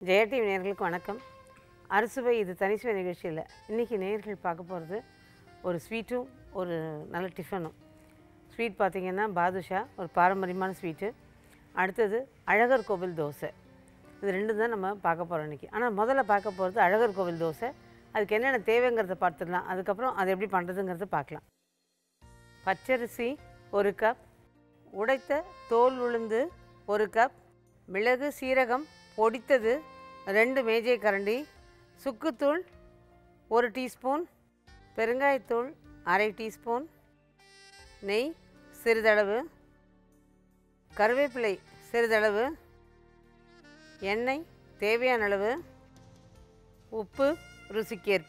Jaya TV நேயர்களுக்கு வணக்கம் அறுசுவை இது தனிசுவை நிகழ்ச்சியில் இன்றைக்கி நேயர்கள் பார்க்க போகிறது ஒரு ஸ்வீட்டும் ஒரு நல்ல டிஃபனும் ஸ்வீட் பார்த்திங்கன்னா பாதுஷா ஒரு பாரம்பரியமான ஸ்வீட்டு அடுத்தது அழகர் கோவில் தோசை இது ரெண்டும் தான் நம்ம பார்க்க போகிறோம் இன்றைக்கி ஆனால் முதல்ல பார்க்க போகிறது அழகர் கோவில் தோசை அதுக்கு என்னென்ன தேவைங்கிறத பார்த்துடலாம் அதுக்கப்புறம் அதை எப்படி பண்ணுறதுங்கிறத பார்க்கலாம் பச்சரிசி ஒரு கப் உடைத்த தோல் உளுந்து ஒரு கப் மிளகு சீரகம் பொடித்தது ரெண்டு மேஜை கரண்டி சுக்குத்தூள் ஒரு டீஸ்பூன் பெருங்காயத்தூள் அரை டீஸ்பூன் நெய் சிறிதளவு கருவேப்பிலை சிறிதளவு எண்ணெய் தேவையான அளவு உப்பு ருசிக்கேற்ப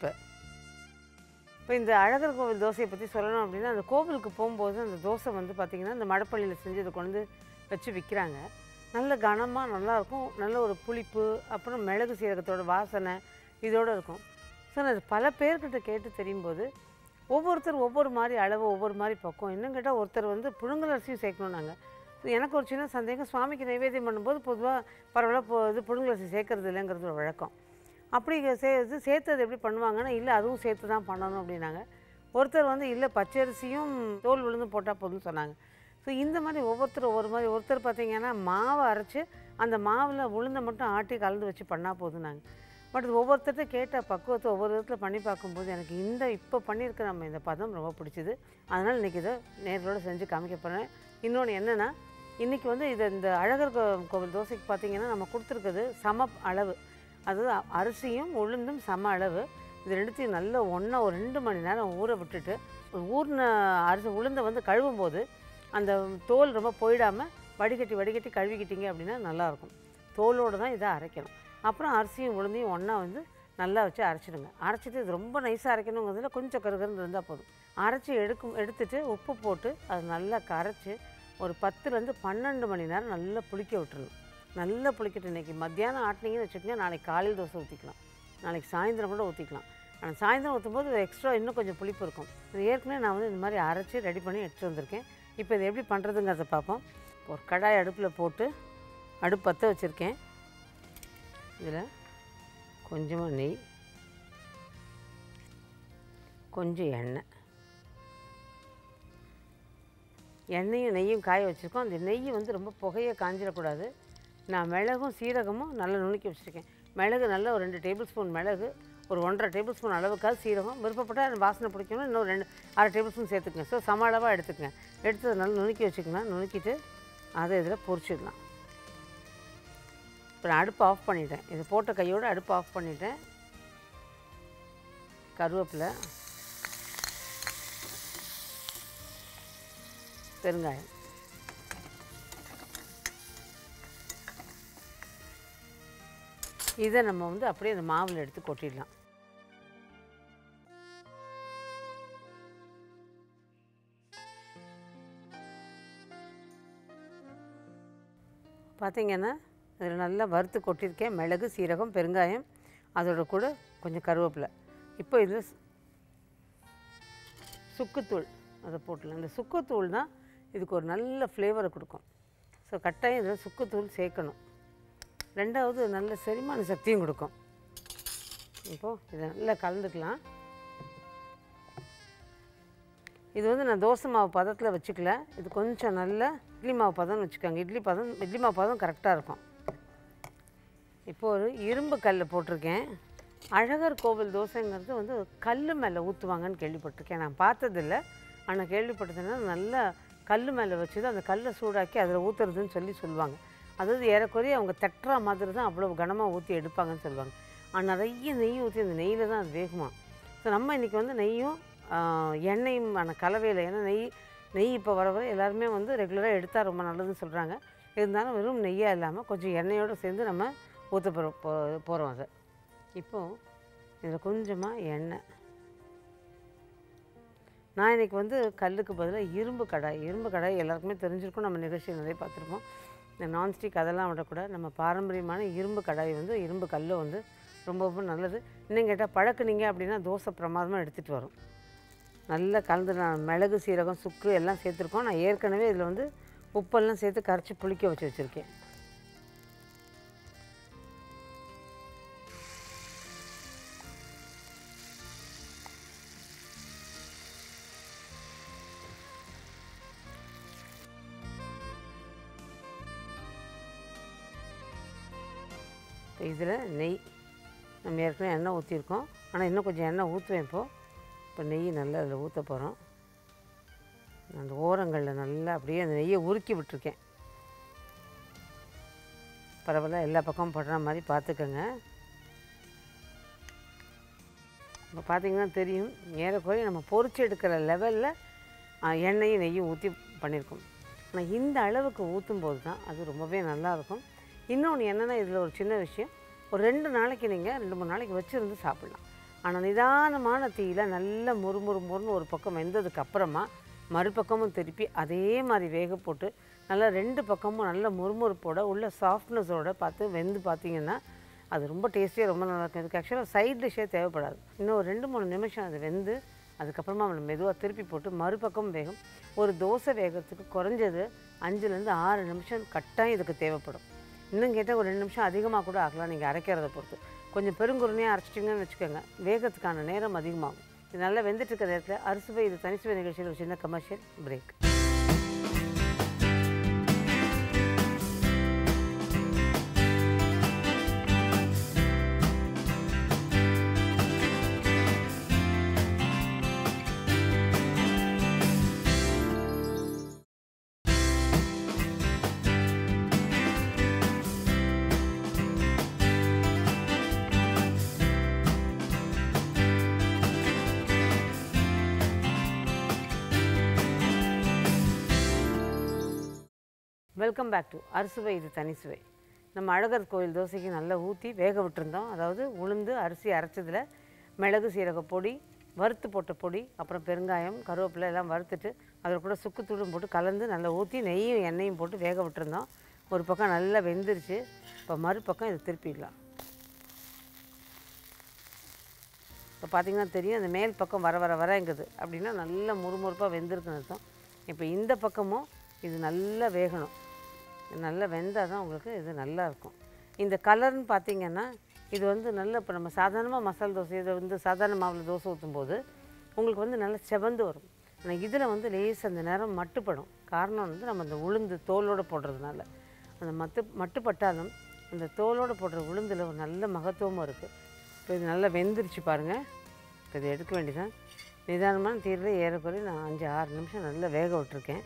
இப்போ இந்த அழகர் கோவில் தோசையை பற்றி சொல்லணும் அப்படின்னா அந்த கோவிலுக்கு போகும்போது அந்த தோசை வந்து பார்த்திங்கன்னா இந்த மடப்பள்ளியில் செஞ்சு இதை கொண்டு வந்து வச்சு விற்கிறாங்க நல்ல கனமாக நல்லாயிருக்கும் நல்ல ஒரு புளிப்பு அப்புறம் மிளகு சீரகத்தோட வாசனை இதோடு இருக்கும் ஸோ அது பல பேர்கிட்ட கேட்டு தெரியும்போது ஒவ்வொருத்தர் ஒவ்வொரு மாதிரி அளவு ஒவ்வொரு மாதிரி பக்கம் இன்னும் கேட்டால் ஒருத்தர் வந்து புழுங்கல் அரிசியும் சேர்க்கணும் நாங்கள் ஸோ எனக்கு ஒரு சின்ன சந்தேகம் சுவாமிக்கு நைவேத்தியம் பண்ணும்போது பொதுவாக பரவாயில்ல இப்போ இது புழுங்கல் அரிசி சேர்க்கறது இல்லைங்கிறது ஒரு வழக்கம் அப்படி சே இது சேர்த்தது எப்படி பண்ணுவாங்கன்னா இல்லை அதுவும் சேர்த்து தான் பண்ணணும் அப்படின்னாங்க ஒருத்தர் வந்து இல்லை பச்சரிசியும் தோல் விழுந்து போட்டால் போதும்னு சொன்னாங்க ஸோ இந்த மாதிரி ஒவ்வொருத்தர் ஒவ்வொரு மாதிரி ஒருத்தர் பார்த்தீங்கன்னா மாவை அரைச்சி அந்த மாவில் உளுந்தை மட்டும் ஆட்டி கலந்து வச்சு பண்ணால் போதும்னாங்க பட் இது ஒவ்வொருத்தர்கிட்ட கேட்ட பக்குவத்தை ஒவ்வொரு விதத்தில் பண்ணி பார்க்கும்போது எனக்கு இந்த இப்போ பண்ணியிருக்க நம்ம இந்த பதம் ரொம்ப பிடிச்சிது அதனால் இன்றைக்கி இதை நேர்களோடு செஞ்சு காமிக்க போகிறேன் இன்னொன்று என்னென்னா இன்றைக்கி வந்து இதை இந்த அழகர் கோ- கோவில் தோசைக்கு பார்த்தீங்கன்னா நம்ம கொடுத்துருக்குது சம அளவு அதாவது அ- அரிசியும் உளுந்தும் சம அளவு இது ரெண்டுத்தையும் நல்லா ஒன்றா ஒரு ரெண்டு மணி நேரம் ஊற விட்டுட்டு ஊறின அரிசி உளுந்தை வந்து கழுவும் போது அந்த தோல் ரொம்ப போயிடாமல் வடிகட்டி வடிகட்டி கழுவிக்கிட்டீங்க அப்படின்னா நல்லாயிருக்கும் தோலோடு தான் இதை அரைக்கணும் அப்புறம் அரிசியும் உளுந்தையும் ஒன்றா வந்து நல்லா வச்சு அரைச்சிடுங்க அரைச்சிட்டு இது ரொம்ப நைஸாக அரைக்கணுங்கிறதுல கொஞ்சம் கருகருன்னு இருந்தால் போதும் அரைச்சி எடுக்கும் எடுத்துட்டு உப்பு போட்டு அது நல்லா கரைச்சி ஒரு பத்துலேருந்து பன்னெண்டு மணி நேரம் நல்லா புளிக்க விட்டுருணும் நல்லா புளிக்கட்டும் இன்றைக்கி மத்தியானம் ஆட்டினீங்கன்னு வச்சுக்கோங்க நாளைக்கு காலையில் தோசை ஊற்றிக்கலாம் நாளைக்கு சாயந்தரம் கூட ஊற்றிக்கலாம் ஆனால் சாயந்தரம் ஊற்றும்போது எக்ஸ்ட்ரா இன்னும் கொஞ்சம் புளிப்பு இருக்கும் இது ஏற்கனவே நான் வந்து இந்த மாதிரி அரைச்சி ரெடி பண்ணி எடுத்துகிட்டு வந்திருக்கேன் இப்போ இது எப்படி பண்ணுறதுங்கிறத பார்ப்போம் ஒரு கடாய் அடுப்பில் போட்டு அடுப்பு பற்ற வச்சுருக்கேன் இதில் கொஞ்சமாக நெய் கொஞ்சம் எண்ணெய் எண்ணெயும் நெய்யும் காய வச்சுருக்கோம் அந்த நெய் வந்து ரொம்ப புகையை காஞ்சிடக்கூடாது நான் மிளகும் சீரகமும் நல்லா நுணுக்கி வச்சுருக்கேன் மிளகு நல்லா ஒரு ரெண்டு டேபிள் ஸ்பூன் மிளகு ஒரு ஒன்றரை டேபிள் ஸ்பூன் அளவுக்காவது சீரகம் விருப்பப்பட்டால் அந்த வாசனை பிடிக்கணும் இன்னும் ரெண்டு அரை டேபிள் ஸ்பூன் சேர்த்துக்கங்க ஸோ சம அளவாக எடுத்துக்கங்க எடுத்து அதை நல்லா நுணுக்கி வச்சுக்கலாம் நுணுக்கிட்டு அதை இதில் பொரிச்சிடலாம் இப்போ நான் அடுப்பு ஆஃப் பண்ணிட்டேன் இது போட்ட கையோடு அடுப்பு ஆஃப் பண்ணிட்டேன் கருவேப்பிலை பெருங்காயம் இதை நம்ம வந்து அப்படியே அந்த மாவில் எடுத்து கொட்டிடலாம் பார்த்தீங்கன்னா இதில் நல்லா வறுத்து கொட்டியிருக்கேன் மிளகு சீரகம் பெருங்காயம் அதோட கூட கொஞ்சம் கருவேப்பிலை இப்போ இதில் சு- சுக்குத்தூள் அதை போட்டுலாம் இந்த சுக்குத்தூள் தான் இதுக்கு ஒரு நல்ல ஃப்ளேவரை கொடுக்கும் ஸோ கட்டாயம் இதில் சுக்குத்தூள் சேர்க்கணும் ரெண்டாவது நல்ல செரிமான சக்தியும் கொடுக்கும் இப்போது இதை நல்லா கலந்துக்கலாம் இது வந்து நான் தோசை மாவு பதத்தில் வச்சுக்கல இது கொஞ்சம் நல்ல இட்லி மாவு பதம்னு வச்சுக்கோங்க இட்லி பதம் இட்லி மாவு பதம் கரெக்டாக இருக்கும் இப்போ ஒரு இரும்பு கல் போட்டிருக்கேன் அழகர் கோவில் தோசைங்கிறது வந்து கல் மேலே ஊற்றுவாங்கன்னு கேள்விப்பட்டிருக்கேன் நான் பார்த்ததில்ல ஆனால் கேள்விப்பட்டதுன்னா நல்லா கல் மேலே வச்சு தான் அந்த கல்லை சூடாக்கி அதில் ஊற்றுறதுன்னு சொல்லி சொல்லுவாங்க அதாவது ஏறக்குறைய அவங்க தட்டுற மாதிரி தான் அவ்வளோ கனமாக ஊற்றி எடுப்பாங்கன்னு சொல்லுவாங்க ஆனால் நிறைய நெய் ஊற்றி அந்த நெய்யில் தான் அது வேகுமா ஸோ நம்ம இன்றைக்கி வந்து நெய்யும் ஆஹ், எண்ணெயும் ஆன கலவையில் ஏன்னா நெய் நெய் இப்போ வர வர எல்லாருமே வந்து ரெகுலராக எடுத்தால் ரொம்ப நல்லதுன்னு சொல்கிறாங்க இருந்தாலும் வெறும் நெய்யாக இல்லாமல் கொஞ்சம் எண்ணெயோடு சேர்ந்து நம்ம ஊற்ற போகிற போ போகிறோம் அதை இப்போது இதில் கொஞ்சமாக எண்ணெய் நான் இன்றைக்கி வந்து கல்லுக்கு பதிலாக இரும்பு கடாய் இரும்பு கடாய் எல்லாருக்குமே தெரிஞ்சிருக்கும் நம்ம நிகழ்ச்சியில் நிறைய பார்த்துருப்போம் இந்த நான்ஸ்டிக் அதெல்லாம் விடக்கூட நம்ம பாரம்பரியமான இரும்பு கடாய் வந்து இரும்பு கல் வந்து ரொம்ப ரொம்ப நல்லது இன்னும் கேட்டால் பழக்குனீங்க அப்படின்னா தோசை பிரமாதமாக எடுத்துகிட்டு வரும் நல்லா கலந்து நான் மிளகு சீரகம் சுக்கு எல்லாம் சேர்த்துருக்கோம் நான் ஏற்கனவே இதில் வந்து உப்பெல்லாம் சேர்த்து கரைச்சி புளிக்க வச்சு வச்சுருக்கேன் இப்போ இதில் நெய் நம்ம ஏற்கனவே எண்ணெய் ஊற்றிருக்கோம் ஆனால் இன்னும் கொஞ்சம் எண்ணெய் ஊற்றுவேன் இப்போது இப்போ நெய் நல்லா அதில் ஊற்ற போகிறோம் அந்த ஓரங்களில் நல்லா அப்படியே அந்த நெய்யை உருக்கி விட்டுருக்கேன் பரவாயில்ல எல்லா பக்கமும் படுற மாதிரி பார்த்துக்கோங்க இப்போ பார்த்தீங்கன்னா தெரியும் ஏறக்குறைய நம்ம பொரிச்சு எடுக்கிற லெவலில் எண்ணெயும் நெய்யும் ஊற்றி பண்ணியிருக்கோம் ஆனால் இந்த அளவுக்கு ஊற்றும் போது தான் அது ரொம்பவே நல்லாயிருக்கும் இன்னொன்று என்னென்னா இதில் ஒரு சின்ன விஷயம் ஒரு ரெண்டு நாளைக்கு நீங்கள் ரெண்டு மூணு நாளைக்கு வச்சுருந்து சாப்பிட்லாம் ஆனால் நிதானமான தீயில நல்ல முறுமுறு முறுன்னு ஒரு பக்கம் வெந்ததுக்கு அப்புறமா மறுபக்கமும் திருப்பி அதே மாதிரி வேக போட்டு நல்லா ரெண்டு பக்கமும் நல்ல முறுமுறுப்போட உள்ள சாஃப்ட்னஸோட பார்த்து வெந்து பார்த்தீங்கன்னா அது ரொம்ப டேஸ்டியாக ரொம்ப நல்லா இருக்கும் இதுக்கு ஆக்சுவலாக சைட் டிஷ்ஷே தேவைப்படாது இன்னும் ஒரு ரெண்டு மூணு நிமிஷம் அது வெந்து அதுக்கப்புறமா நம்ம மெதுவாக திருப்பி போட்டு மறுபக்கம் வேகும் ஒரு தோசை வேகிறதுக்கு குறைஞ்சது அஞ்சுலேருந்து ஆறு நிமிஷம் கட்டாயம் இதுக்கு தேவைப்படும் இன்னும் கேட்டால் ஒரு ரெண்டு நிமிஷம் அதிகமாக கூட ஆகலாம் நீங்கள் அரைக்கிறத பொறுத்து கொஞ்சம் பெருங்குருணையாக அரைச்சிட்டிங்கன்னு வச்சுக்கோங்க வேகத்துக்கான நேரம் அதிகமாகும் இது நல்லா வெந்துட்டு இருக்கிற நேரத்தில் அரிசுவை இது தனிசுவை நிகழ்ச்சியில் ஒரு சின்ன commercial break welcome back to அரிசுவை இது தனி சுவை நம்ம அழகர் கோயில் தோசைக்கு நல்லா ஊற்றி வேக விட்டுருந்தோம் அதாவது உளுந்து அரிசி அரைச்சதில் மிளகு சீரக பொடி வறுத்து போட்ட பொடி அப்புறம் பெருங்காயம் கருவேப்பிலை எல்லாம் வறுத்துட்டு அதில் கூட சுக்குத்தூளும் போட்டு கலந்து நல்லா ஊற்றி நெய்யும் எண்ணெயும் போட்டு வேக விட்டுருந்தோம் ஒரு பக்கம் நல்லா வெந்துருச்சு இப்போ மறுபக்கம் இது திருப்பிடலாம் இப்போ பார்த்தீங்கன்னா தெரியும் அந்த மேல் பக்கம் வர வர வரங்குது அப்படின்னா நல்லா முறுமுறுப்பாக வெந்திருக்குன்னு அர்த்தம் இப்போ இந்த பக்கமும் இது நல்லா வேகணும் இது நல்லா வெந்தால் தான் உங்களுக்கு இது நல்லா இருக்கும் இந்த கலர்னு பார்த்தீங்கன்னா இது வந்து நல்ல இப்போ நம்ம சாதாரணமாக மசாலா தோசை இதை வந்து சாதாரண மாவில் தோசை ஊற்றும் போது உங்களுக்கு வந்து நல்லா செவந்து வரும் ஆனால் இதில் வந்து லேஸ் அந்த நேரம் மட்டுப்படும் காரணம் வந்து நம்ம அந்த உளுந்து தோலோடு போடுறதுனால அந்த மத்து மட்டுப்பட்டாலும் அந்த தோலோடு போடுற உளுந்தில் ஒரு நல்ல மகத்துவமும் இருக்குது இப்போ இது நல்லா வெந்துருச்சு பாருங்கள் இப்போ இதை எடுக்க வேண்டியதான் நிதானமான தீரில் ஏறக்குறைய நான் அஞ்சு ஆறு நிமிஷம் நல்லா வேக விட்டுருக்கேன்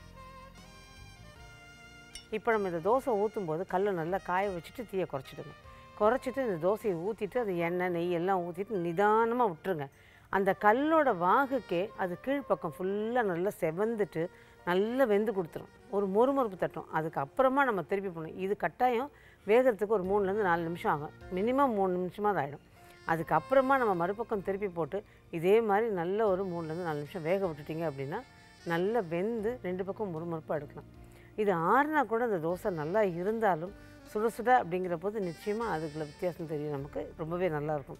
இப்போ நம்ம இந்த தோசை ஊற்றும் போது கல்லை நல்லா காய வச்சுட்டு தீயை குறைச்சிடுங்க குறைச்சிட்டு இந்த தோசையை ஊற்றிட்டு அது எண்ணெய் நெய் எல்லாம் ஊற்றிட்டு நிதானமாக விட்டுருங்க அந்த கல்லோட வாகுக்கே அது கீழ்ப்பக்கம் ஃபுல்லாக நல்லா செவந்துட்டு நல்லா வெந்து கொடுத்துரும் ஒரு மொறுமொறுப்பு தட்டும் அதுக்கப்புறமா நம்ம திருப்பி போகணும் இது கட்டாயம் வேகிறதுக்கு ஒரு மூணுலேருந்து நாலு நிமிஷம் ஆகும் மினிமம் மூணு நிமிஷமாக தான் ஆகிடும் அதுக்கப்புறமா நம்ம மறுபக்கம் திருப்பி போட்டு இதே மாதிரி நல்ல ஒரு மூணுலேருந்து நாலு நிமிஷம் வேக விட்டுட்டீங்க அப்படின்னா நல்லா வெந்து ரெண்டு பக்கம் முறுமுறுப்பாக எடுக்கலாம் இது ஆறுனா கூட அந்த தோசை நல்லா இருந்தாலும் சுட சுட அப்படிங்கிற போது நிச்சயமாக அதுக்குள்ள வித்தியாசம் தெரியும் நமக்கு ரொம்பவே நல்லாயிருக்கும்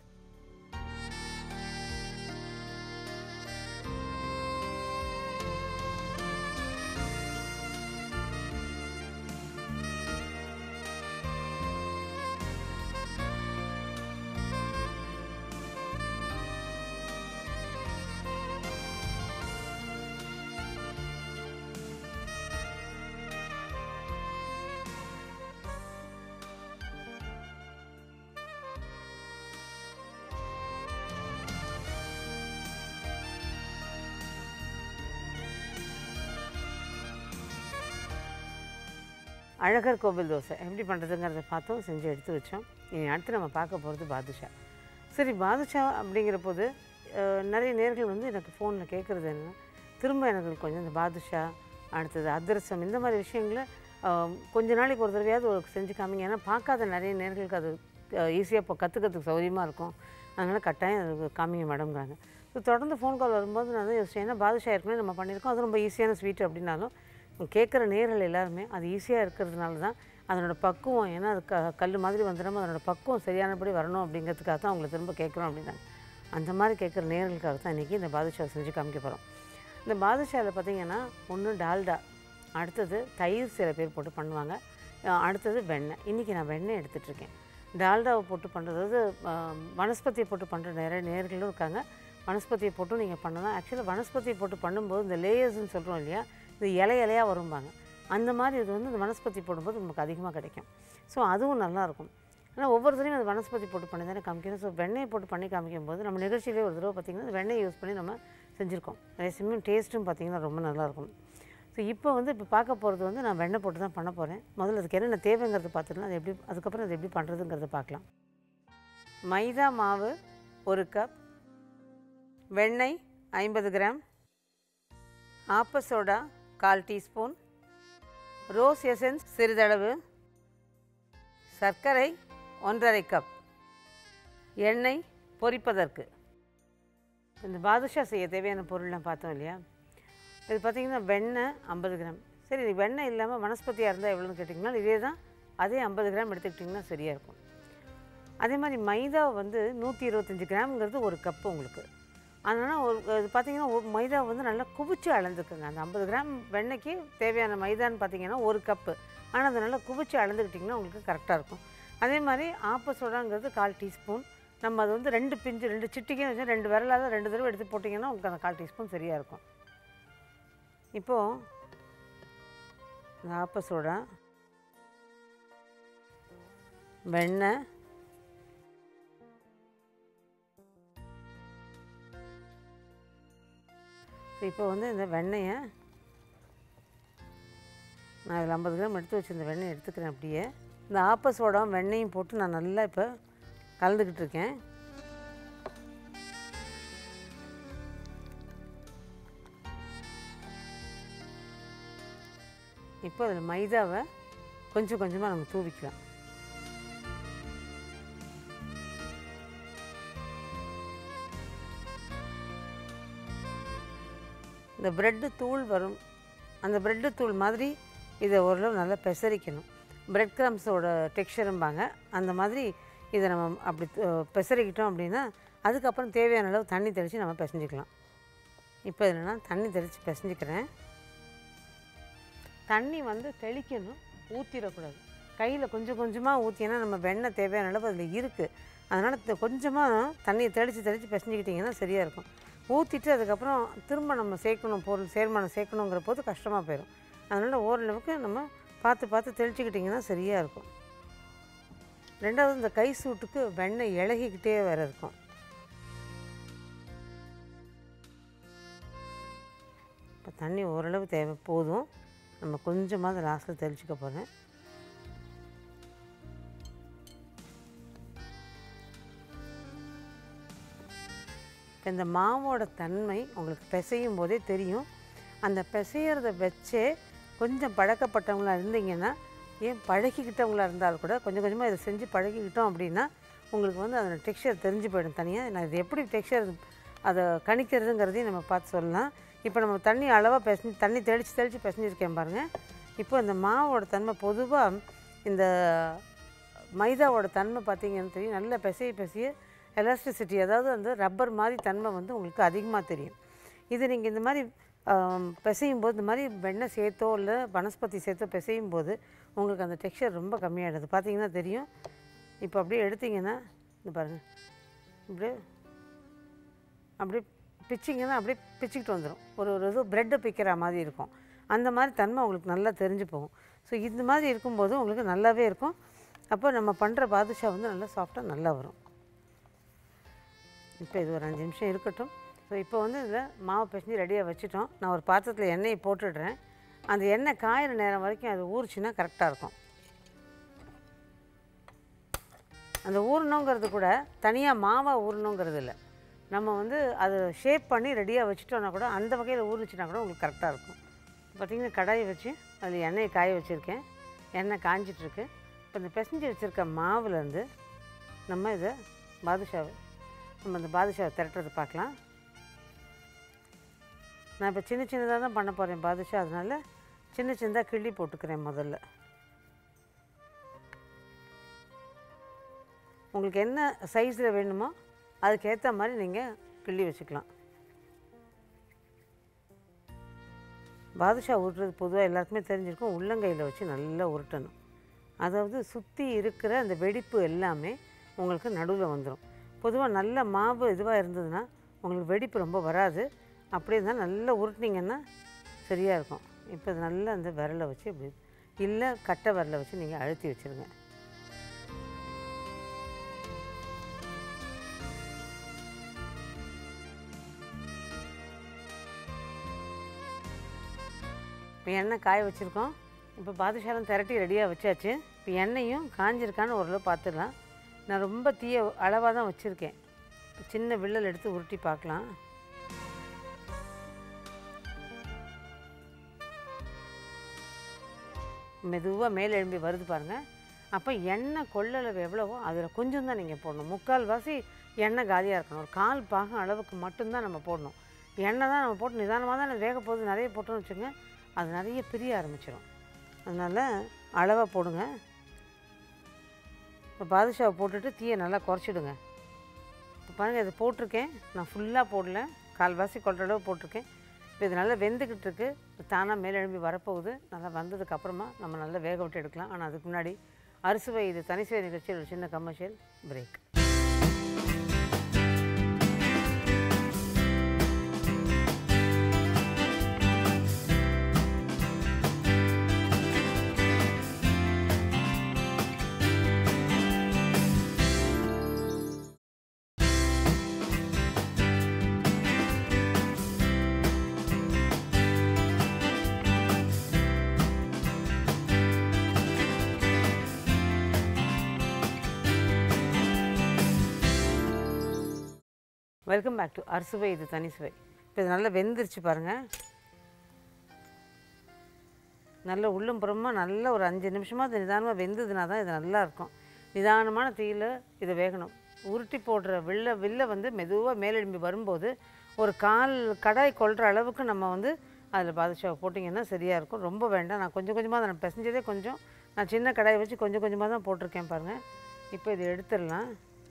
அழகர் கோவில் தோசை எப்படி பண்ணுறதுங்கிறத பார்த்தோம் செஞ்சு எடுத்து வச்சோம் இனி அடுத்து நம்ம பார்க்க போகிறது பாதுஷா சரி பாதுஷா அப்படிங்கிற போது அஹ், நிறைய நேர்கள் வந்து எனக்கு ஃபோனில் கேட்குறது என்ன திரும்ப எனக்கு கொஞ்சம் இந்த பாதுஷா அடுத்தது அதிரசம் இந்த மாதிரி விஷயங்களை அஹ், கொஞ்ச நாளைக்கு ஒரு தடவையாவது ஒரு செஞ்சு காமிங்க ஏன்னா பார்க்காத நிறைய நேர்களுக்கு அது ஈஸியாக இப்போ கற்றுக்கிறதுக்கு சௌகரியமாக இருக்கும் அதனால் கட்டாயம் அது காமிங்க மேடம்ங்கிறாங்க ஸோ தொடர்ந்து ஃபோன் கால் வரும்போது நான் வந்து யோசிச்சேன் ஏன்னா பாதுஷா ஏற்கனவே நம்ம பண்ணியிருக்கோம் அது ரொம்ப ஈஸியான ஸ்வீட் அப்படின்னாலும் கேட்குற நேர்கள் எல்லாருமே அது ஈஸியாக இருக்கிறதுனால தான் அதனோட பக்குவம் ஏன்னா அது க கல் மாதிரி வந்துடாமல் அதனோட பக்குவம் சரியானபடி வரணும் அப்படிங்கிறதுக்காக தான் அவங்களை திரும்ப கேட்குறோம் அப்படின்னாங்க அந்த மாதிரி கேட்குற நேர்களுக்காக தான் இன்றைக்கி இந்த பாதுஷா செஞ்சு காமிக்க போகிறோம் இந்த பாதுஷாவில் பார்த்தீங்கன்னா ஒன்று டால்டா அடுத்தது தயிர் சில பேர் போட்டு பண்ணுவாங்க அஹ் அடுத்தது வெண்ணெய் இன்றைக்கி நான் வெண்ணெய் எடுத்துகிட்ருக்கேன் டால்டாவை போட்டு பண்ணுறது வனஸ்பதியை போட்டு பண்ணுற நிறைய நேர்களும் இருக்காங்க வனஸ்பதியை போட்டும் நீங்கள் பண்ணலாம் ஆக்சுவலாக வனஸ்பதியை போட்டு பண்ணும்போது இந்த லேயர்ஸ்னு சொல்கிறோம் இல்லையா இது இலை இலையாக வரும்பாங்க அந்த மாதிரி இது வந்து இந்த வனஸ்பதி போடும்போது நமக்கு அதிகமாக கிடைக்கும் ஸோ அதுவும் நல்லாயிருக்கும் ஆனால் ஒவ்வொரு தடவையும் அது வனஸ்பதி போட்டு பண்ணி தானே காமிக்கணும் ஸோ வெண்ணெயை போட்டு பண்ணி காமிக்கும் போது நம்ம நிகழ்ச்சியிலே ஒரு தடவை பார்த்திங்கன்னா வெண்ணெய் யூஸ் பண்ணி நம்ம செஞ்சுருக்கோம் ரெசிமியும் டேஸ்ட்டும் பார்த்திங்கன்னா ரொம்ப நல்லாயிருக்கும் ஸோ இப்போ வந்து இப்போ பார்க்க போகிறது வந்து நான் வெண்ணெய் போட்டு தான் பண்ண போகிறேன் முதல்ல அதுக்கு என்னென்ன தேவைங்கிறத பார்த்துக்கலாம் அது எப்படி அதுக்கப்புறம் அது எப்படி பண்ணுறதுங்கிறத பார்க்கலாம் மைதா மாவு ஒரு கப் வெண்ணெய் ஐம்பது கிராம் ஆப்ப சோடா கால் டீஸ்பூன் ரோஸ் எசன்ஸ் சிறிதளவு சர்க்கரை ஒன்றரை கப் எண்ணெய் பொரிப்பதற்கு இந்த பாதுஷா செய்ய தேவையான பொருள்லாம் பார்த்தோம் இல்லையா இது பார்த்திங்கன்னா வெண்ணெய் ஐம்பது கிராம் சரி இது வெண்ணெய் இல்லாமல் வனஸ்பதியாக இருந்தால் எவ்வளோன்னு கேட்டிங்கன்னா இதே தான் அதே ஐம்பது கிராம் எடுத்துக்கிட்டிங்கன்னா சரியாக இருக்கும் அதே மாதிரி மைதா வந்து நூற்றி இருபத்தஞ்சி கிராம்ங்கிறது ஒரு கப்பு உங்களுக்கு அதனால் ஒரு இது பார்த்தீங்கன்னா ஒரு மைதா வந்து நல்லா குவிச்சு அளந்துக்குங்க அந்த ஐம்பது கிராம் வெண்ணெய்க்கு தேவையான மைதான்னு பார்த்தீங்கன்னா ஒரு கப்பு ஆனால் அதை நல்லா குவிச்சு அளந்துக்கிட்டிங்கன்னா உங்களுக்கு கரெக்டாக இருக்கும் அதே மாதிரி ஆப்ப சோடாங்கிறது கால் டீஸ்பூன் நம்ம அது வந்து ரெண்டு பிஞ்சு ரெண்டு சிட்டிக்கும் வச்சு ரெண்டு விரலால் ரெண்டு தடவை எடுத்து போட்டிங்கன்னா உங்களுக்கு அந்த கால் டீஸ்பூன் சரியாக இருக்கும் இப்போது இந்த ஆப்ப சோடா வெண்ணெய் இப்போ வந்து இந்த வெண்ணெயை நான் இதில் ஐம்பது கிராம் எடுத்து வச்சுருந்த வெண்ணெய் எடுத்துக்கிறேன் அப்படியே இந்த ஆப்ப சோடாவும் வெண்ணெயும் போட்டு நான் நல்லா இப்போ கலந்துக்கிட்டு இருக்கேன் இப்போ அதில் மைதாவை கொஞ்சம் கொஞ்சமாக நம்ம தூவிக்கலாம் இந்த ப்ரெட்டு தூள் வரும் அந்த ப்ரெட்டு தூள் மாதிரி இதை ஓரளவு நல்லா பெசரிக்கணும் பிரெட் கிரம்ஸோட டெக்ஸ்சரும்பாங்க அந்த மாதிரி இதை நம்ம அப்படி து- பெசரிக்கிட்டோம் அப்படின்னா அதுக்கப்புறம் தேவையான அளவு தண்ணி தெளித்து நம்ம பிசைஞ்சிக்கலாம் இப்போ இதில் நான் தண்ணி தெளித்து பிசைஞ்சிக்கிறேன் தண்ணி வந்து தெளிக்கணும் ஊற்றிடக்கூடாது கையில் கொஞ்சம் கொஞ்சமாக ஊற்றினா நம்ம வெண்ணெய் தேவையான அளவு அதில் இருக்குது அதனால் கொஞ்சமாக தண்ணியை தெளித்து தெளித்து பிசைஞ்சிக்கிட்டிங்கன்னா சரியாக இருக்கும் ஊற்றிட்டு அதுக்கப்புறம் திரும்ப நம்ம சேர்க்கணும் பொருள் சேர்மானம் சேர்க்கணுங்கிற போது கஷ்டமாக போயிடும் அதனால் ஓரளவுக்கு நம்ம பார்த்து பார்த்து தெளிச்சுக்கிட்டிங்கன்னா சரியாக இருக்கும் ரெண்டாவது இந்த கை சூட்டுக்கு வெண்ணெய் இழகிக்கிட்டே வேற இருக்கும் இப்போ தண்ணி ஓரளவு தேவை போதும் நம்ம கொஞ்சமாக லாஸ்ட்டில் தெளிச்சுக்க போகிறேன் இப்போ இந்த மாவோட தன்மை உங்களுக்கு பிசையும் போதே தெரியும் அந்த பிசையிறத வச்சே கொஞ்சம் பழக்கப்பட்டவங்களா இருந்தீங்கன்னா ஏன் பழகிக்கிட்டவங்களா இருந்தாலும் கூட கொஞ்சம் கொஞ்சமாக இதை செஞ்சு பழகிக்கிட்டோம் அப்படின்னா உங்களுக்கு வந்து அதோட டெக்ஸ்சர் தெரிஞ்சு போயிடும் தனியாக நான் இது எப்படி டெக்ஸ்சர் அதை கணிக்கிறதுங்கிறதையும் நம்ம பார்த்து சொல்லலாம் இப்போ நம்ம தண்ணி அளவாக பிசைஞ்சு தண்ணி தெளித்து தெளித்து பிசைஞ்சிருக்கேன் பாருங்கள் இப்போ இந்த மாவோட தன்மை பொதுவாக இந்த மைதாவோட தன்மை பார்த்தீங்கன்னு தெரியும் நல்ல பிசைய பிசைய எலாஸ்டிசிட்டி அதாவது அந்த ரப்பர் மாதிரி தன்மை வந்து உங்களுக்கு அதிகமாக தெரியும் இது நீங்கள் இந்த மாதிரி ஆம், பிசையும் போது இந்த மாதிரி வெண்ணெய் சேர்த்தோ இல்லை வனஸ்பதி சேர்த்தோ பிசையும் போது உங்களுக்கு அந்த டெக்ஸ்சர் ரொம்ப கம்மியாகிடுது பார்த்தீங்கன்னா தெரியும் இப்போ அப்படியே எடுத்தீங்கன்னா இந்த பாருங்கள் இப்படியே அப்படியே பிச்சிங்கன்னா அப்படியே பிச்சுக்கிட்டு வந்துடும் ஒரு ஒரு இது ப்ரெட்டை பிக்கிற மாதிரி இருக்கும் அந்த மாதிரி தன்மை உங்களுக்கு நல்லா தெரிஞ்சு போகும் ஸோ இந்த மாதிரி இருக்கும்போது உங்களுக்கு நல்லாவே இருக்கும் அப்போ நம்ம பண்ணுற பாதுஷா வந்து நல்லா சாஃப்டாக நல்லா வரும் இப்போ இது ஒரு அஞ்சு நிமிஷம் இருக்கட்டும் ஸோ இப்போ வந்து இதில் மாவு பிசைஞ்சு ரெடியாக வச்சுட்டோம் நான் ஒரு பாத்திரத்தில் எண்ணெயை போட்டுடுறேன் அந்த எண்ணெய் காயிற நேரம் வரைக்கும் அது ஊறுச்சுன்னா கரெக்டாக இருக்கும் அந்த ஊறணுங்கிறது கூட தனியாக மாவாக ஊறணுங்கிறது இல்லை நம்ம வந்து அதை ஷேப் பண்ணி ரெடியாக வச்சுட்டோன்னா கூட அந்த வகையில் ஊறுச்சுன்னா கூட உங்களுக்கு கரெக்டாக இருக்கும் பார்த்திங்கன்னா கடாயை வச்சு அதில் எண்ணெயை காய வச்சுருக்கேன் எண்ணெய் காஞ்சிட்ருக்கு இப்போ இந்த பிசைஞ்சு வச்சுருக்க மாவுலேருந்து நம்ம இதை பாதுஷாவை நம்ம இந்த பாதுஷாவை திரட்டுறது பார்க்கலாம் நான் இப்போ சின்ன சின்னதாக தான் பண்ண போகிறேன் பாதுஷா அதனால சின்ன சின்னதாக கிள்ளி போட்டுக்கிறேன் முதல்ல உங்களுக்கு என்ன சைஸில் வேணுமோ அதுக்கேற்ற மாதிரி நீங்கள் கிள்ளி வச்சுக்கலாம் பாதுஷா உருட்டுறது பொதுவாக எல்லாருக்குமே தெரிஞ்சிருக்கும் உள்ளங்கையில் வச்சு நல்லா உருட்டணும் அதாவது சுற்றி இருக்கிற அந்த வெடிப்பு எல்லாமே உங்களுக்கு நடுவில் வந்துடும் பொதுவாக நல்ல மாவு இதுவாக இருந்ததுன்னா உங்களுக்கு வெடிப்பு ரொம்ப வராது அப்படியே இருந்தால் நல்லா உருட்டினீங்கன்னா சரியாக இருக்கும் இப்போ இது நல்லா அந்த விரலை வச்சு இப்படி இல்லை கட்டை விரலை வச்சு நீங்கள் அழுத்தி வச்சுருங்க இப்போ எண்ணெய் காய வச்சுருக்கோம் இப்போ பாதுஷாலம் திரட்டி ரெடியாக வச்சாச்சு இப்போ எண்ணெயும் காஞ்சிருக்கான்னு ஓரளவு பார்த்துடலாம் நான் ரொம்ப தீய அளவாக தான் வச்சுருக்கேன் சின்ன வில்லல் எடுத்து உருட்டி பார்க்கலாம் மெதுவாக மேலே எழும்பி வருது பாருங்கள் அப்போ எண்ணெய் கொள்ளளவு எவ்வளவோ அதில் கொஞ்சம் தான் நீங்கள் போடணும் முக்கால் வாசி எண்ணெய் காலியாக இருக்கணும் ஒரு கால் பாகம் அளவுக்கு மட்டும்தான் நம்ம போடணும் எண்ணெய் தான் நம்ம போட்டு நிதானமாக தான் வேக போகுது நிறைய போட்டோம்னு வச்சுங்க அது நிறைய பிரிய ஆரம்பிச்சிடும் அதனால் அளவாக போடுங்க இப்போ பாதுஷாவை போட்டுட்டு தீயை நல்லா குறைச்சிடுங்க இப்போ பாருங்கள் இது போட்டிருக்கேன் நான் ஃபுல்லாக போடல கால்வாசி கொள்ற அளவு போட்டிருக்கேன் இப்போ இது நல்லா வெந்துக்கிட்டு இருக்கு தானாக மேலே எழும்பி வரப்போகுது நல்லா வந்ததுக்கு அப்புறமா நம்ம நல்லா வேக விட்டு எடுக்கலாம் ஆனால் அதுக்கு முன்னாடி அரிசுவை இது தனிசுவை நிகழ்ச்சியில் ஒரு சின்ன commercial break welcome back to அரிசுவை இது தனி சுவை இப்போ இது நல்லா வெந்துருச்சு பாருங்கள் நல்ல உள்ளும் புறமாக நல்ல ஒரு அஞ்சு நிமிஷமாக அது நிதானமாக வெந்ததுனா தான் இது நல்லா இருக்கும் நிதானமான தீயில் இது வேகணும் உருட்டி போடுற வில்ல வில்ல வந்து மெதுவாக மேலெழும்பி வரும்போது ஒரு கால் கடாய் கொள்கிற அளவுக்கு நம்ம வந்து அதில் பாதுஷாவை போட்டிங்கன்னா சரியாக இருக்கும் ரொம்ப வேண்டாம் நான் கொஞ்சம் கொஞ்சமாக தான் நான் பிசைஞ்சதே கொஞ்சம் நான் சின்ன கடாயை வச்சு கொஞ்சம் கொஞ்சமாக தான் போட்டிருக்கேன் பாருங்கள் இப்போ இது எடுத்துடலாம்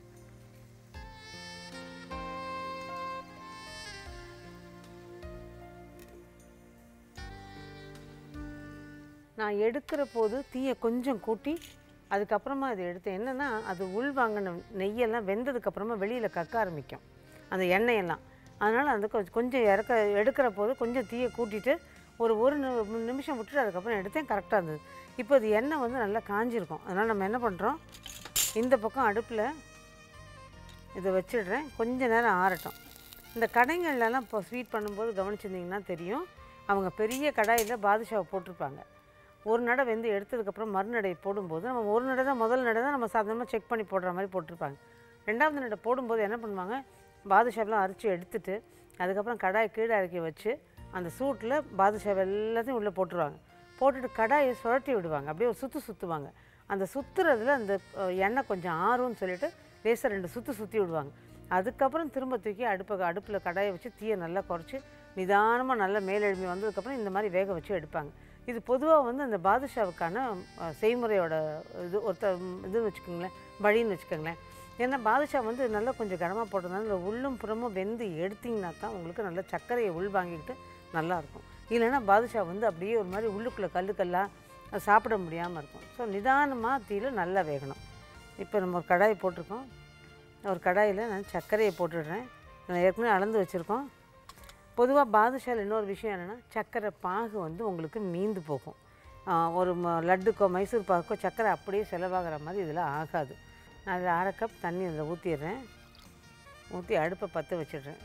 நான் எடுக்கிற போது தீயை கொஞ்சம் கூட்டி அதுக்கப்புறமா அதை எடுத்தேன் என்னென்னா அது உள் வாங்கின நெய்யெல்லாம் வெந்ததுக்கப்புறமா வெளியில் கக்க ஆரம்பிக்கும் அந்த எண்ணெயெல்லாம் அதனால் அந்த கொ- கொஞ்சம் இறக்க எடுக்கிற போது கொஞ்சம் தீயை கூட்டிட்டு ஒரு ஒரு நி- நிமிஷம் விட்டுட்டு அதுக்கப்புறம் எடுத்தேன் கரெக்டாக இருந்தது இப்போ அது எண்ணெய் வந்து நல்லா காஞ்சிருக்கும் அதனால் நம்ம என்ன பண்ணுறோம் இந்த பக்கம் அடுப்பில் இதை வச்சிடுறேன் கொஞ்ச நேரம் ஆறட்டும் இந்த கடைங்கள்லாம் இப்போ ஸ்வீட் பண்ணும்போது கவனிச்சிருந்தீங்கன்னா தெரியும் அவங்க பெரிய கடாயில் பாதுஷாவை போட்டிருப்பாங்க ஒரு நடை வெந்து எடுத்ததுக்கப்புறம் மறுநடை போடும்போது நம்ம ஒரு நடை தான் முதல் நடை தான் நம்ம சாதாரணமாக செக் பண்ணி போடுற மாதிரி போட்டிருப்பாங்க ரெண்டாவது நடை போடும்போது என்ன பண்ணுவாங்க பாதுஷாவெலாம் அரைச்சி எடுத்துட்டு அதுக்கப்புறம் கடாய் கீழே இறக்கி வச்சு அந்த சூட்டில் பாதுஷாவை எல்லாத்தையும் உள்ளே போட்டுருவாங்க போட்டுட்டு கடாயை சுழட்டி விடுவாங்க அப்படியே ஒரு சுற்று சுற்றுவாங்க அந்த சுற்றுறதுல அந்த அஹ், எண்ணெய் கொஞ்சம் ஆறும்னு சொல்லிட்டு லேசாக ரெண்டு சுற்று சுற்றி விடுவாங்க அதுக்கப்புறம் திரும்ப தூக்கி அடுப்பை அடுப்பில் கடாயை வச்சு தீயை நல்லா குறைச்சி நிதானமாக நல்லா மேலெழும்பி வந்ததுக்கப்புறம் இந்த மாதிரி வேக வச்சு எடுப்பாங்க இது பொதுவாக வந்து அந்த பாதுஷாவுக்கான அஹ், செய்முறையோட இது ஒருத்த இதுன்னு வச்சுக்கோங்களேன் வழின்னு வச்சுக்கோங்களேன் ஏன்னா பாதுஷா வந்து நல்லா கொஞ்சம் கனமாக போட்டதுனால இந்த உள்ளும் புறமும் வெந்து எடுத்தீங்கன்னா தான் உங்களுக்கு நல்லா சர்க்கரையை உள் வாங்கிக்கிட்டு நல்லாயிருக்கும் இல்லைன்னா பாதுஷா வந்து அப்படியே ஒரு மாதிரி உள்ளுக்குள்ளே கல்லு கல்லாக சாப்பிட முடியாமல் இருக்கும் ஸோ நிதானமாக தீயில நல்லா வேகணும் இப்போ நம்ம ஒரு கடாய் போட்டிருக்கோம் ஒரு கடாயில் நான் சர்க்கரையை போட்டுடுறேன் நான் ஏற்கனவே அளந்து வச்சுருக்கோம் பொதுவாக பாதுஷாவில் இன்னொரு விஷயம் என்னென்னா சர்க்கரை பாகு வந்து உங்களுக்கு மீந்து போகும் ஆஹ் ஒரு ம- லட்டுக்கோ மைசூர் பாக்கோ சர்க்கரை அப்படியே செலவாகிற மாதிரி இதில் ஆகாது நான் அதில் அரை கப் தண்ணி அதில் ஊற்றிடுறேன் ஊற்றி அடுப்பை பற்ற வச்சிடுறேன்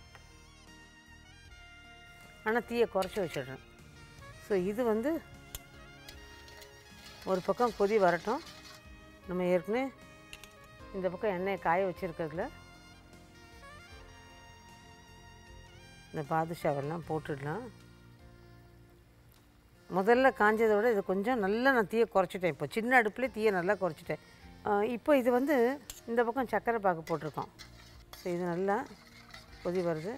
ஆனால் தீயை குறைச்சி வச்சிடுறேன் ஸோ இது வந்து ஒரு பக்கம் கொதி வரட்டும் நம்ம ஏற்கனவே இந்த பக்கம் எண்ணெயை காய வச்சுருக்கிறதுல இந்த பாதுஷாவெல்லாம் போட்டுடலாம் முதல்ல காஞ்சதை விட இது கொஞ்சம் நல்லா நான் தீயை குறைச்சிட்டேன் இப்போ சின்ன அடுப்புலேயே தீயை நல்லா குறைச்சிட்டேன் ஆஹ் இப்போ இது வந்து இந்த பக்கம் சர்க்கரை பாகு போட்டிருக்கோம் ஸோ இது நல்லா கொதி வருது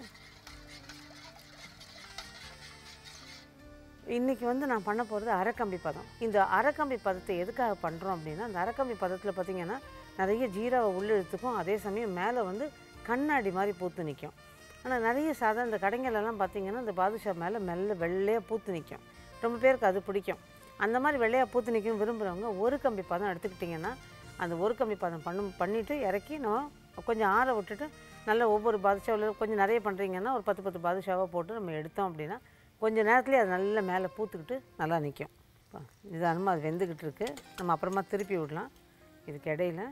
இன்றைக்கி வந்து நான் பண்ண போகிறது அரைக்கம்பி பதம் இந்த அரைக்கம்பி பதத்தை எதுக்காக பண்ணுறோம் அப்படின்னா அந்த அரைக்கம்பி பதத்தில் பார்த்திங்கன்னா நிறைய ஜீராவை உள்ளே இழுத்துக்கும் அதே சமயம் மேலே வந்து கண்ணாடி மாதிரி பூத்து நிற்கும் ஆனால் நிறைய சாதம் இந்த கடைங்களெல்லாம் பார்த்திங்கன்னா இந்த பாதுஷா மேலே மெல்ல வெள்ளையாக பூத்து நிற்கும் ரொம்ப பேருக்கு அது பிடிக்கும் அந்த மாதிரி வெள்ளையாக பூத்து நிற்கும் விரும்புகிறவங்க ஒரு கம்பி பதம் எடுத்துக்கிட்டிங்கன்னா அந்த ஒரு கம்பி பதம் பண்ணும் பண்ணிவிட்டு இறக்கி நம்ம கொஞ்சம் ஆற விட்டுட்டு நல்லா ஒவ்வொரு பாதுஷாவில் கொஞ்சம் நிறைய பண்ணுறீங்கன்னா ஒரு பத்து பத்து பாதுஷாவாக போட்டு நம்ம எடுத்தோம் அப்படின்னா கொஞ்ச நேரத்துலேயே அது நல்லா மேலே பூத்துக்கிட்டு நல்லா நிற்கும் நிதானமாக அது வெந்துக்கிட்டு இருக்கு நம்ம அப்புறமா திருப்பி விடலாம் இதுக்கு இடையில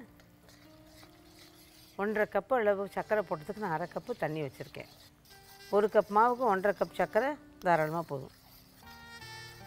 ஒன்றரை கப்பு அளவு சர்க்கரை போட்டதுக்கு நான் அரை கப்பு தண்ணி வச்சுருக்கேன் ஒரு கப் மாவுக்கு ஒன்றரை கப் சர்க்கரை தாராளமாக போதும்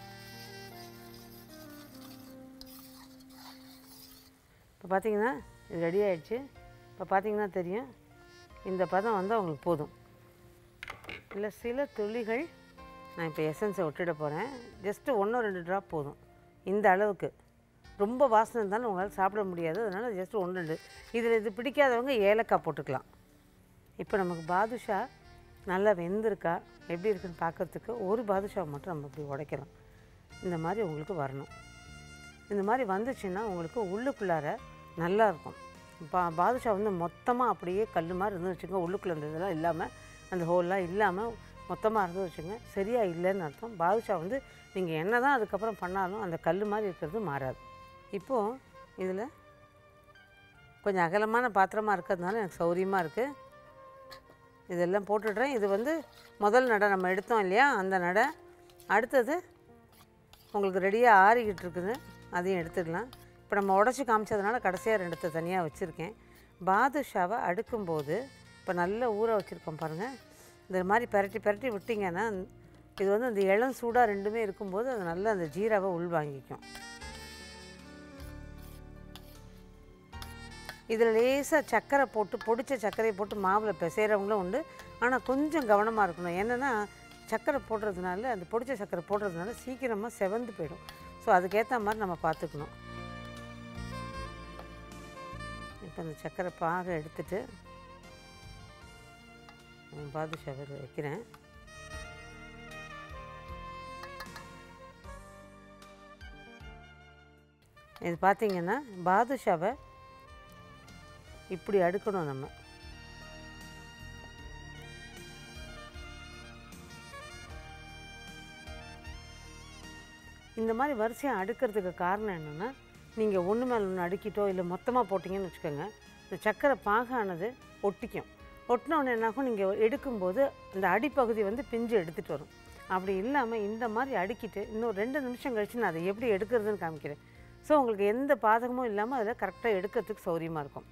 இப்போ பார்த்தீங்கன்னா இது ரெடி ஆயிடுச்சு இப்போ பார்த்தீங்கன்னா தெரியும் இந்த பதம் வந்து அவங்களுக்கு போதும் இல்லை சில துளிகள் நான் இப்போ எசன்ஸை விட்டுட போகிறேன் ஜஸ்ட்டு ஒன்று ரெண்டு ட்ராப் போதும் இந்த அளவுக்கு ரொம்ப வாசனை இருந்தாலும் உங்களால் சாப்பிட முடியாது அதனால் ஜஸ்ட் ஒன்று ரெண்டு இதில் இது பிடிக்காதவங்க ஏலக்காய் போட்டுக்கலாம் இப்போ நமக்கு பாதுஷா நல்லா வெந்திருக்கா எப்படி இருக்குன்னு பார்க்கறதுக்கு ஒரு பாதுஷாவை மட்டும் நம்ம இப்படி உடைக்கிறோம் இந்த மாதிரி உங்களுக்கு வரணும் இந்த மாதிரி வந்துச்சுன்னா உங்களுக்கு உள்ளுக்குள்ளார நல்லா இருக்கும் பா பாதுஷா வந்து மொத்தமாக அப்படியே கல் மாதிரி இருந்து வச்சுக்கோங்க உள்ளுக்குள்ளே இந்த இதெல்லாம் இல்லாமல் அந்த ஹோல்லாம் இல்லாமல் மொத்தமாக இருந்து வச்சுங்க சரியாக இல்லைன்னு அர்த்தம் பாதுஷா வந்து நீங்கள் என்ன தான் அதுக்கப்புறம் பண்ணாலும் அந்த கல் மாதிரி இருக்கிறது மாறாது இப்போது இதில் கொஞ்சம் அகலமான பாத்திரமாக இருக்கிறதுனால எனக்கு சௌரியமாக இருக்குது இதெல்லாம் போட்டுடுறேன் இது வந்து முதல் நடை நம்ம எடுத்தோம் இல்லையா அந்த நடை அடுத்தது உங்களுக்கு ரெடியாக ஆறிக்கிட்டு இருக்குது அதையும் எடுத்துக்கலாம் இப்போ நம்ம உடச்சி காமிச்சதுனால கடைசியாக ரெண்டுத்தை தனியாக வச்சுருக்கேன் பாதுஷாவை அடுக்கும்போது இப்போ நல்லா ஊற வச்சுருக்கோம் பாருங்கள் இந்த மாதிரி பெரட்டி பெரட்டி விட்டிங்கன்னா இது வந்து அந்த இளம் சூடாக ரெண்டுமே இருக்கும்போது அது நல்லா அந்த ஜீராவை உள்வாங்கிக்கும் இதில் லேசாக சர்க்கரை போட்டு பொடிச்ச சர்க்கரையை போட்டு மாவில் பிசைகிறவங்களும் உண்டு ஆனால் கொஞ்சம் கவனமாக இருக்கணும் என்னென்னா சர்க்கரை போடுறதுனால அந்த பொடிச்ச சர்க்கரை போடுறதுனால சீக்கிரமாக செவந்து போயிடும் ஸோ அதுக்கேற்ற மாதிரி நம்ம பார்த்துக்கணும் இப்போ இந்த சர்க்கரை பாகை எடுத்துட்டு பாதுஷாவில் வைக்கிறேன் இது பார்த்தீங்கன்னா பாதுஷாவை இப்படி அடுக்கணும் நம்ம இந்த மாதிரி வரிசையாக அடுக்கிறதுக்கு காரணம் என்னென்னா நீங்கள் ஒன்று மேலே ஒன்று அடுக்கிட்டோ இல்லை மொத்தமாக போட்டிங்கன்னு வச்சுக்கோங்க இந்த சக்கரை பாகானது ஒட்டிக்கும் ஒட்டினோடனே என்னாகும் நீங்கள் எடுக்கும்போது அந்த அடிப்பகுதி வந்து பிஞ்சு எடுத்துகிட்டு வரும் அப்படி இல்லாமல் இந்த மாதிரி அடுக்கிட்டு இன்னும் ரெண்டு நிமிஷம் கழிச்சு நான் அதை எப்படி எடுக்கிறதுன்னு காமிக்கிறேன் ஸோ உங்களுக்கு எந்த பாதகமும் இல்லாமல் அதில் கரெக்டாக எடுக்கிறதுக்கு சௌரியமாக இருக்கும்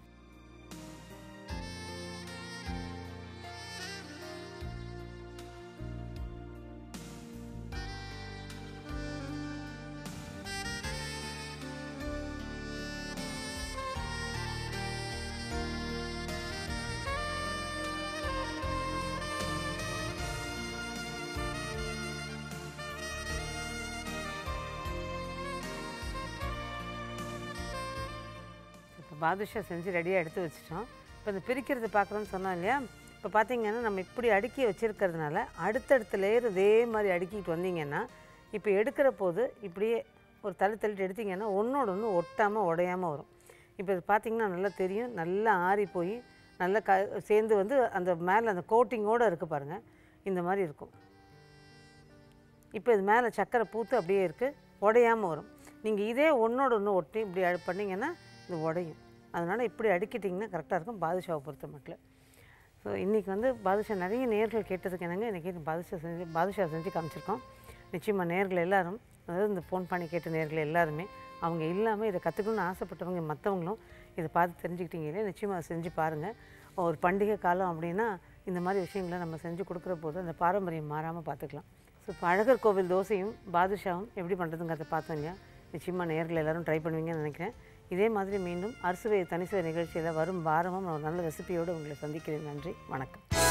இப்போ பாதுஷா செஞ்சு ரெடியாக எடுத்து வச்சிட்டோம் இப்போ இந்த பிரிக்கிறது பார்க்குறோன்னு சொன்னோம் இல்லையா இப்போ பார்த்தீங்கன்னா நம்ம இப்படி அடுக்கி வச்சிருக்கிறதுனால அடுத்தடுத்த லேயர் இதே மாதிரி அடுக்கிட்டு வந்தீங்கன்னா இப்போ எடுக்கிற போது இப்படியே ஒரு தள்ளி தள்ளிட்டு எடுத்தீங்கன்னா ஒன்றோட ஒன்று ஒட்டாமல் உடையாமல் வரும் இப்போ இது பார்த்தீங்கன்னா நல்லா தெரியும் நல்லா ஆறி போய் நல்லா க சேர்ந்து வந்து அந்த மேலே அந்த கோட்டிங்கோடு இருக்குது பாருங்கள் இந்த மாதிரி இருக்கும் இப்போ இது மேலே சக்கரை பூத்து அப்படியே இருக்குது உடையாமல் வரும் நீங்கள் இதே ஒன்றோட ஒன்று ஒட்டி இப்படி அடு- பண்ணீங்கன்னா இது உடையும் அதனால் இப்படி அடுக்கிட்டிங்கன்னா கரெக்டாக இருக்கும் பாதுஷாவை பொறுத்த மட்டும் ஸோ இன்றைக்கி வந்து பாதுஷா நிறைய நேர்கள் கேட்டதுக்கு என்னங்க இன்றைக்கி பாதுஷா செஞ்சு பாதுஷா செஞ்சு காமிச்சிருக்கோம் நிச்சயமாக நேர்கள் எல்லாரும் அதாவது இந்த ஃபோன் பண்ணி கேட்ட நேர்கள் எல்லாருமே அவங்க இல்லாமல் இதை கற்றுக்கணும்னு ஆசைப்பட்டவங்க மற்றவங்களும் இதை பார்த்து தெரிஞ்சுக்கிட்டீங்களே நிச்சயமாக அதை செஞ்சு பாருங்கள் ஒரு பண்டிகை காலம் அப்படின்னா இந்த மாதிரி விஷயங்களை நம்ம செஞ்சு கொடுக்குற போது அந்த பாரம்பரியம் மாறாமல் பார்த்துக்கலாம் ஸோ இப்போ அழகர் கோவில் தோசையும் பாதுஷாவும் எப்படி பண்ணுறதுங்கிறத பார்த்தோங்க நிச்சயமாக நேர்கள் எல்லாரும் ட்ரை பண்ணுவீங்கன்னு நினைக்கிறேன் இதே மாதிரி மீண்டும் அறுசுவை தனிசுவை நிகழ்ச்சியில் வரும் வாரமும் நான் ஒரு நல்ல ரெசிபியோடு உங்களை சந்திக்கிறேன் நன்றி வணக்கம்